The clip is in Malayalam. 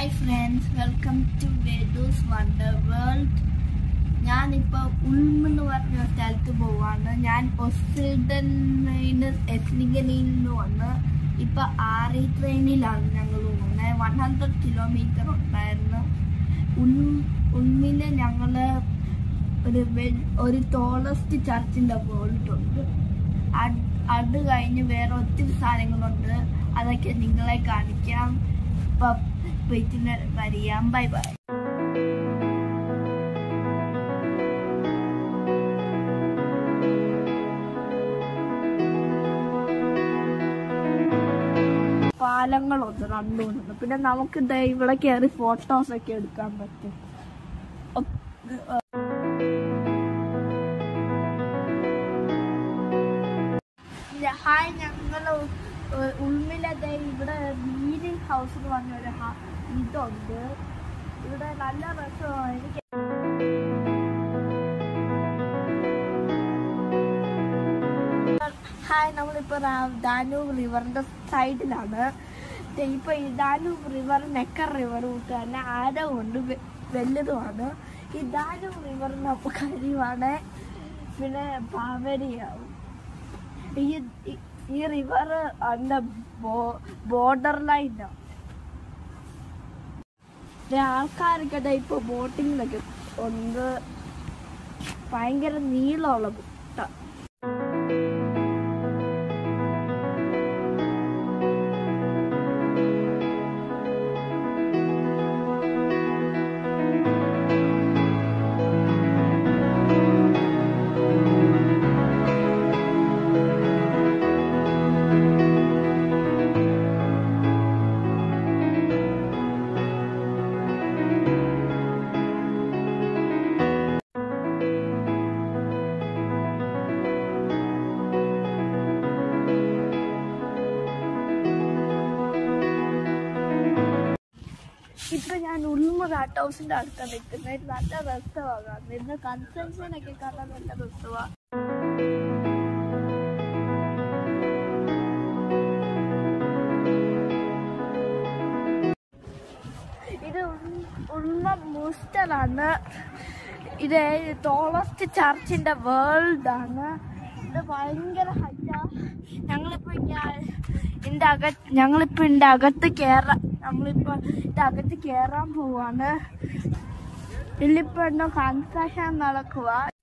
hi friends welcome to Vedus wonder world ഞാനിപ്പോൾ ഉൾമ എന്ന് പറഞ്ഞ ഒരു സ്ഥലത്ത് പോവാണ് ഞാൻ ഒസിൽഡൻ എസ്ലിംഗനിൽ നിന്ന് വന്ന് ഇപ്പൊ ആറി ട്രെയിനിലാണ് ഞങ്ങൾ പോകുന്നത് വൺ ഹൺഡ്രഡ് കിലോമീറ്റർ ഉണ്ടായിരുന്നു ഉൾ ഉള്ളില് ഞങ്ങള് ഒരു വെ- ഒരു ടോളസ്റ്റ് ചർച്ചിന്റെ പോയിട്ടുണ്ട് അത് അത് കഴിഞ്ഞ് വേറെ ഒത്തിരി സാധനങ്ങളുണ്ട് അതൊക്കെ നിങ്ങളെ കാണിക്കാം ഇപ്പൊ വെയിറ്റിന് വരിയാം ബൈ ബൈ പാലങ്ങളുണ്ട് രണ്ടുമുണ്ട് പിന്നെ നമുക്ക് ദേ ഇവിടെ കയറി ഫോട്ടോസ് ഒക്കെ എടുക്കാൻ പറ്റും ഒ- ഞ- ഹായ് ഞങ്ങൾ ഉള്ളിലതെ ഇവിടെ മീനിങ് ഹൗസ് എന്ന് പറഞ്ഞ ഒരു ഹ- ഇതുണ്ട് ഇവിടെ നല്ല രസമാണ് എനിക്ക് ഹായ് നമ്മളിപ്പോ റാ- ദാനൂബ് റിവറിന്റെ സൈഡിലാണ് ദേ ഇപ്പൊ ഈ ദാനൂബ് റിവർ നെക്കർ റിവർ കൂട്ട് തന്നെ ആഴമുണ്ട് വെ- വലുതുമാണ് ഈ ദാനൂബ് റിവർ നമുക്ക് അറിയുവാണ് പിന്നെ പാവരിയാവും ഈ ഈ- ഈ റിവർ അതിന്റെ ബോർഡർ ലൈനാണ് ആൾക്കാരൊക്കെ ദേ ഇപ്പൊ ബോട്ടിങ്ങിലൊക്കെ ഉണ്ട് ഭയങ്കര നീളമുള്ള ബുട്ട ഇപ്പൊ ഞാൻ ഉൾമ കാട്ട് ഹൗസിന്റെ അടുത്ത നിൽക്കുന്നത് നല്ല രസമാണ് ഇന്ന് കൺസെൻഷൻ ഒക്കെ കാണാൻ നല്ല രസമാണ് ഇത് ഉൾമ മൂസ്റ്ററാണ് ഇത് ടോളസ്റ്റ് ചർച്ചിന്റെ വേൾഡ് ആണ് ഇത് ഭയങ്കര ഹൈറ്റാ ഞങ്ങളിപ്പോ ഞാൻ ഇതിന്റെ അക ഞങ്ങളിപ്പോ ഇതിന്റെ അകത്ത് കേറാൻ നമ്മളിപ്പോ ഇതിന്റെ അകത്ത് കേറാൻ പോവാണ് ഇതിലിപ്പോ എന്തോ കൺസ്ട്രക്ഷൻ നടക്കുക